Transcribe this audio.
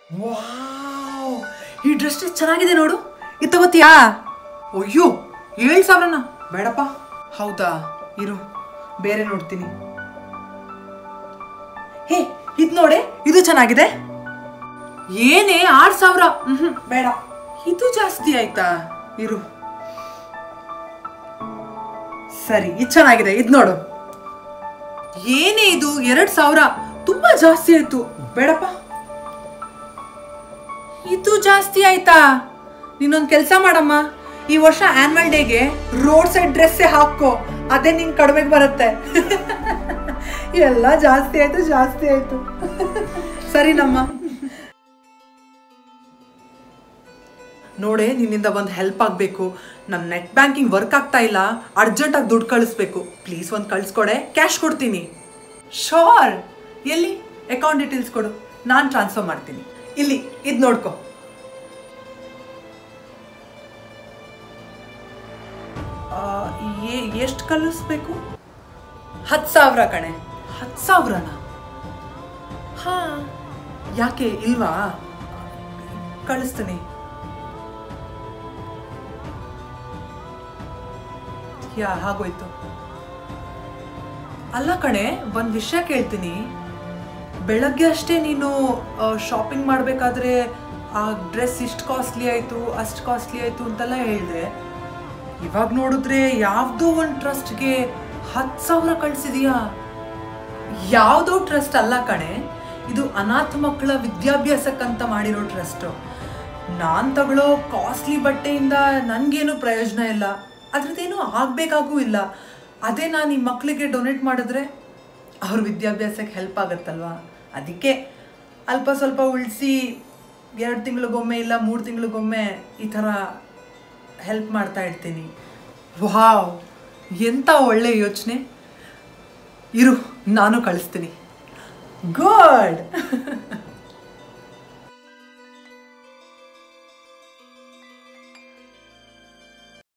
wow ಈ dress ಚೆನ್ನಾಗಿದೆ ನೋಡು ಇದು ತಗೋತೀಯಾ ಅಯ್ಯೋ ಏಳು ಸಾವಿರನ ಬೇಡಪ್ಪ ಹೌದಾ ಇರು ಬೇರೆ ನೋಡ್ತೀನಿ ಹೇ ಇದು ನೋಡೆ ಇದು ಚೆನ್ನಾಗಿದೆ ಏನೇ ಆರು ಸಾವಿರ ಹ್ಮ್ ಬೇಡ ಇದು ಜಾಸ್ತಿ ಆಯ್ತಾ ಇರು ಸರಿ ಇದು ಚೆನ್ನಾಗಿದೆ ಇದು ನೋಡು ಏನೇ ಇದು ಎರಡ್ ಸಾವಿರ ತುಂಬಾ ಜಾಸ್ತಿ ಆಯ್ತು ಬೇಡಪ್ಪ ಇದು ಜಾಸ್ತಿ ಆಯ್ತಾ ನೀನೊಂದ್ ಕೆಲಸ ಮಾಡಮ್ಮ ಈ ವರ್ಷ ಆನ್ಯುವಲ್ ಡೇಗೆ ರೋಡ್ ಸೈಡ್ ಡ್ರೆಸ್ಸೇ ಹಾಕೋ ಅದೇ ನಿನ್ ಕಡಿಮೆಗೆ ಬರುತ್ತೆ ಎಲ್ಲ ಜಾಸ್ತಿ ಆಯ್ತು ಜಾಸ್ತಿ ಆಯ್ತು ಸರಿನಮ್ಮ ನೋಡೆ ನಿನ್ನಿಂದ ಒಂದು ಹೆಲ್ಪ್ ಆಗಬೇಕು ನನ್ನ ನೆಟ್ ಬ್ಯಾಂಕಿಂಗ್ ವರ್ಕ್ ಆಗ್ತಾ ಇಲ್ಲ ಅರ್ಜೆಂಟಾಗಿ ದುಡ್ಡು ಕಳಿಸ್ಬೇಕು ಪ್ಲೀಸ್ ಒಂದು ಕಳಿಸ್ಕೊಡೆ ಕ್ಯಾಶ್ ಕೊಡ್ತೀನಿ ಶೋರ್ ಎಲ್ಲಿ ಅಕೌಂಟ್ ಡೀಟೇಲ್ಸ್ ಕೊಡು ನಾನು ಟ್ರಾನ್ಸ್ಫರ್ ಮಾಡ್ತೀನಿ ಇಲ್ಲಿ ಇದು ನೋಡ್ಕೊ ಎಷ್ಟು ಕಳಿಸ್ಬೇಕು ಹತ್ತು ಸಾವಿರ ಕಣೆ ಹತ್ತು ಸಾವಿರನ ಹಾ ಯಾಕೆ ಇಲ್ವಾ ಕಳಿಸ್ತೀನಿ ಯಾ ಹಾಗೋಯ್ತು ಅಲ್ಲ ಕಣೆ ಒಂದು ವಿಷಯ ಕೇಳ್ತೀನಿ ಬೆಳಗ್ಗೆ ಅಷ್ಟೇ ನೀನು ಶಾಪಿಂಗ್ ಮಾಡಬೇಕಾದ್ರೆ ಆ ಡ್ರೆಸ್ ಇಷ್ಟು ಕಾಸ್ಟ್ಲಿ ಆಯಿತು ಅಷ್ಟು ಕಾಸ್ಟ್ಲಿ ಆಯಿತು ಅಂತೆಲ್ಲ ಹೇಳಿದೆ ಇವಾಗ ನೋಡಿದ್ರೆ ಯಾವುದೋ ಒಂದು ಟ್ರಸ್ಟ್ಗೆ ಹತ್ತು ಸಾವಿರ ಕಳಿಸಿದೀಯಾ ಯಾವುದೋ ಟ್ರಸ್ಟ್ ಅಲ್ಲ ಕಣೆ ಇದು ಅನಾಥ ಮಕ್ಕಳ ವಿದ್ಯಾಭ್ಯಾಸಕ್ಕಂತ ಮಾಡಿರೋ ಟ್ರಸ್ಟು ನಾನು ತಗೊಳ್ಳೋ ಕಾಸ್ಟ್ಲಿ ಬಟ್ಟೆಯಿಂದ ನನಗೇನು ಪ್ರಯೋಜನ ಇಲ್ಲ ಅದ್ರದ್ದೇನು ಆಗಬೇಕಾಗೂ ಇಲ್ಲ ಅದೇ ನಾನು ಈ ಮಕ್ಕಳಿಗೆ ಡೊನೇಟ್ ಮಾಡಿದ್ರೆ ಅವ್ರ ವಿದ್ಯಾಭ್ಯಾಸಕ್ಕೆ ಹೆಲ್ಪ್ ಆಗುತ್ತಲ್ವಾ ಅದಕ್ಕೆ ಅಲ್ಪ ಸ್ವಲ್ಪ ಉಳಿಸಿ ಎರಡು ತಿಂಗಳಿಗೊಮ್ಮೆ ಇಲ್ಲ ಮೂರು ತಿಂಗಳಿಗೊಮ್ಮೆ ಈ ಥರ ಹೆಲ್ಪ್ ಮಾಡ್ತಾ ಇರ್ತೀನಿ ವಾವ್ ಎಂಥ ಒಳ್ಳೆ ಯೋಚನೆ ಇರು ನಾನು ಕಳಿಸ್ತೀನಿ ಗುಡ್